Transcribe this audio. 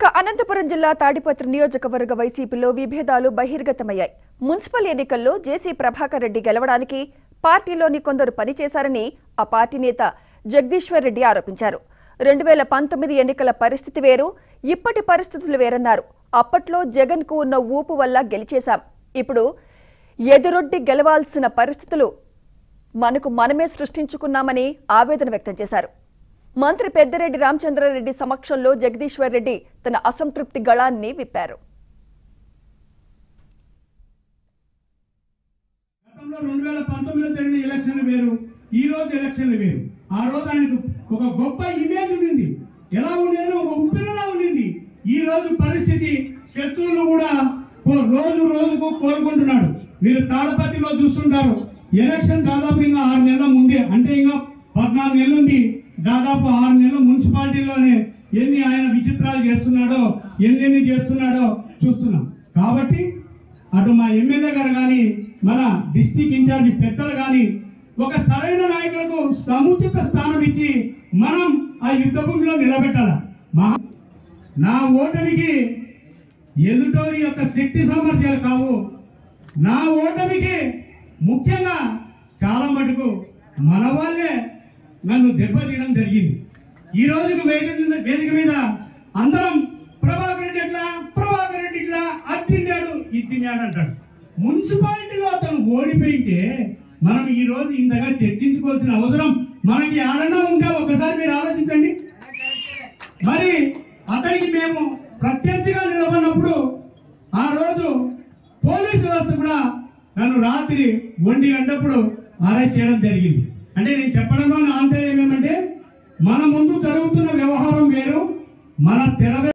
అనంతపురం జిల్లా తాడిపత్రి నియోజకవర్గ వైసీపీలో విభేదాలు బహిర్గతమయ్యాయి మున్సిపల్ ఎన్నికల్లో జేసీ ప్రభాకర్ రెడ్డి గెలవడానికి పార్టీలోని కొందరు పనిచేశారని ఆ పార్టీ నేత జగదీశ్వర్ రెడ్డి ఆరోపించారు రెండు వేల పంతొమ్మిది ఎన్నికల పరిస్థితి వేరు ఇప్పటి పరిస్థితులు వేరన్నారు అప్పట్లో జగన్ కు ఉన్న ఊపు వల్ల గెలిచేశాం ఇప్పుడు ఎదురొడ్డి గెలవాల్సిన పరిస్థితులు మనకు మనమే సృష్టించుకున్నామని ఆవేదన వ్యక్తం చేశారు మంత్రి పెద్దిరెడ్డి రామచంద్రారెడ్డి సమక్షంలో జగదీశ్వర్ రెడ్డి తన అసంతృప్తి గళాన్ని విప్పారు గతంలో రెండు వేల పంతొమ్మిదిలో జరిగిన ఎలక్షన్లు వేరు ఈ రోజు ఎలక్షన్లు వేరు ఆ రోజు ఆయనకు ఒక గొప్ప ఇమేజ్ ఉండింది ఎలా ఉండేది ఒక ఉప్పినలా ఉండింది ఈ రోజు పరిస్థితి శత్రువులు కూడా కో- రోజు రోజుకు కోరుకుంటున్నాడు మీరు తాడపతిలో చూస్తుంటారు ఎలక్షన్ దాదాపు ఇంకా ఆరు నెలల ముందే అంటే ఇంకా పద్నాలుగు నెలలు ఉంది దాదాపు ఆరు నెలలు మున్సిపాలిటీలోనే ఎన్ని ఆయన విచిత్రాలు చేస్తున్నాడో ఎన్నెన్ని చేస్తున్నాడో చూస్తున్నాం కాబట్టి అటు మా ఎమ్మెల్యే గారు కానీ మన డిస్టిక్ ఇన్ఛార్జి పెద్దలు కానీ ఒక సరైన నాయకులకు సముచిత స్థానం ఇచ్చి మనం ఆ యుద్ధ భూమిలో నిలబెట్టాల మహా నా ఓటమికి ఎదుటోరి యొక్క శక్తి సామర్థ్యాలు కావు నా ఓటమికి ముఖ్యంగా చాలా మటుకు మన వాళ్ళే నన్ను దెబ్బతీయడం జరిగింది ఈ రోజుకు వేదిక మీద- వేదిక మీద అందరం ప్రభాకర్ రెడ్డి ఎట్లా ప్రభాకర్ రెడ్డి ఇట్లా అది తిన్నాడు ఇది తిన్నాడు అంటాడు మున్సిపాలిటీలో అతను ఓడిపోయింటే మనం ఈ రోజు ఇంతగా చర్చించుకోవాల్సిన అవసరం మనకి ఆడన్నా ఉందా ఒకసారి మీరు ఆలోచించండి మరి అతనికి మేము ప్రత్యర్థిగా నిలబడినప్పుడు ఆ రోజు పోలీసు వ్యవస్థ కూడా నన్ను రాత్రి ఒంటి గంటప్పుడు అరెస్ట్ చేయడం జరిగింది అంటే నేను చెప్పడంలో నా ఆంతర్యం ఏమంటే మన ముందు జరుగుతున్న వ్యవహారం వేరు మన తెర